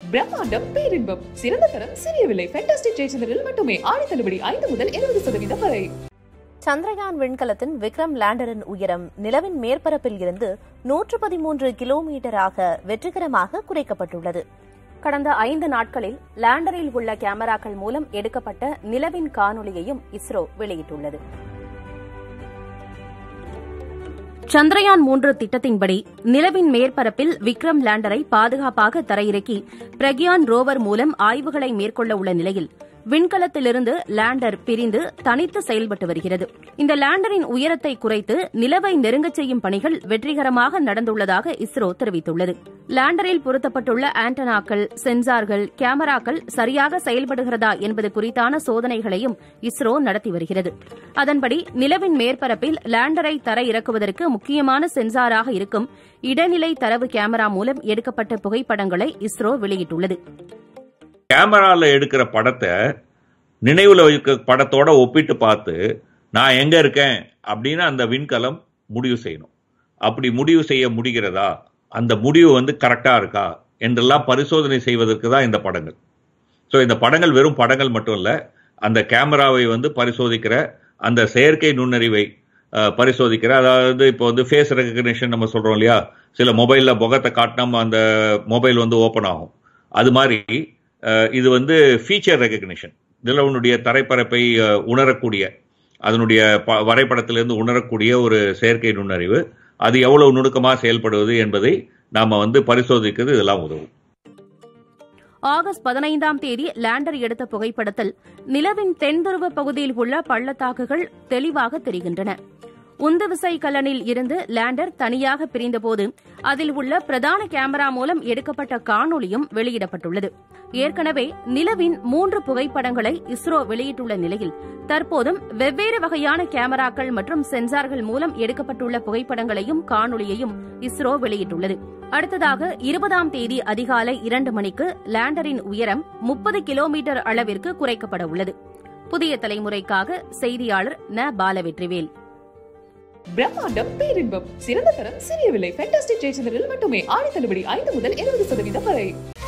பிரம்மாண்டம் பேரின்பம் சிறந்த தரம் சிறிய விலை ஃபேண்டாஸ்டிக் ஜெயச்சந்திரில் மட்டுமே ஆடி தள்ளுபடி ஐந்து முதல் இருபது சதவீதம் வரை சந்திரயான் விண்கலத்தின் விக்ரம் லேண்டரின் உயரம் நிலவின் மேற்பரப்பில் இருந்து நூற்று பதிமூன்று கிலோமீட்டராக வெற்றிகரமாக குறைக்கப்பட்டுள்ளது கடந்த ஐந்து நாட்களில் லேண்டரில் உள்ள கேமராக்கள் மூலம் எடுக்கப்பட்ட நிலவின் காணொளியையும் இஸ்ரோ வெளியிட்டுள்ளது சந்திரயான் மூன்று திட்டத்தின்படி நிலவின் மேற்பரப்பில் விக்ரம் லேண்டரை பாதுகாப்பாக தரையிறக்கி பிரக்யான் ரோவர் மூலம் ஆய்வுகளை மேற்கொள்ள உள்ள நிலையில் விண்கலத்திலிருந்து லேண்டர் பிரிந்து தனித்து செயல்பட்டு வருகிறது இந்த லேண்டரின் உயரத்தை குறைத்து நிலவை நெருங்கச் செய்யும் பணிகள் வெற்றிகரமாக நடந்துள்ளதாக இஸ்ரோ தெரிவித்துள்ளது லேண்டரில் பொருத்தப்பட்டுள்ள ஆண்டனாக்கள் சென்சார்கள் கேமராக்கள் சரியாக செயல்படுகிறதா என்பது குறித்தான சோதனைகளையும் இஸ்ரோ நடத்தி வருகிறது அதன்படி நிலவின் மேற்பரப்பில் லேண்டரை தர இறக்குவதற்கு முக்கியமான சென்சாராக இருக்கும் இடைநிலை தரவு கேமரா மூலம் எடுக்கப்பட்ட புகைப்படங்களை இஸ்ரோ வெளியிட்டுள்ளது கேமரால எடுக்கிற படத்தை நினைவுல வைக்க படத்தோட ஒப்பிட்டு பார்த்து நான் எங்க இருக்கேன் அப்படின்னு அந்த விண்கலம் முடிவு செய்யணும் அப்படி முடிவு செய்ய முடிகிறதா அந்த முடிவு வந்து கரெக்டா இருக்கா என்றெல்லாம் பரிசோதனை செய்வதற்கு தான் இந்த படங்கள் ஸோ இந்த படங்கள் வெறும் படங்கள் மட்டும் இல்லை அந்த கேமராவை வந்து பரிசோதிக்கிற அந்த செயற்கை நுண்ணறிவை அஹ், பரிசோதிக்கிற அதாவது இப்போ வந்து ஃபேஸ் ரெகக்னிஷன் நம்ம சொல்றோம் இல்லையா சில மொபைலில் முகத்தை காட்டினா அந்த மொபைல் வந்து ஓப்பன் ஆகும் அது மாதிரி அஹ், இது வந்து ஃபீச்சர் ரெகக்னிஷன் நிலவனுடைய தரைப்பரப்பை அஹ், உணரக்கூடிய அதனுடைய ப- வரைபடத்திலிருந்து உணரக்கூடிய ஒரு செயற்கை நுண்ணறிவு அது எவ்வளவு நுணுக்கமாக செயல்படுவது என்பதை நாம வந்து பரிசோதிக்கிறது இதெல்லாம் உதவும் ஆகஸ்ட் பதினைந்தாம் தேதி லேண்டர் எடுத்த புகைப்படத்தில் நிலவின் தென்துருவ பகுதியில் உள்ள பள்ளத்தாக்குகள் தெளிவாக தெரிகின்றன உந்து விசை கலனில் இருந்து லேண்டர் தனியாக பிரிந்தபோது அதில் உள்ள பிரதான கேமரா மூலம் எடுக்கப்பட்ட காணொளியும் வெளியிடப்பட்டுள்ளது ஏற்கனவே நிலவின் மூன்று புகைப்படங்களை இஸ்ரோ வெளியிட்டுள்ள நிலையில் தற்போதும் வெவ்வேறு வகையான கேமராக்கள் மற்றும் சென்சார்கள் மூலம் எடுக்கப்பட்டுள்ள புகைப்படங்களையும் காணொளியையும் இஸ்ரோ வெளியிட்டுள்ளது அடுத்ததாக இருபதாம் தேதி அதிகாலை இரண்டு மணிக்கு லேண்டரின் உயரம் முப்பது கிலோமீட்டர் அளவிற்கு குறைக்கப்பட உள்ளது புதிய தலைமுறைக்காக செய்தியாளர் ந பாலவெற்றிவேல் பிரம்மாண்டம் பேரின்பம் சிறந்த தரம் சிறிய விலை ஃபேண்டாஸ்டிக் ஜெயச்சந்திரில் மட்டுமே ஆடி தள்ளுபடி ஐந்து முதல் இருபது சதவீதம் வரை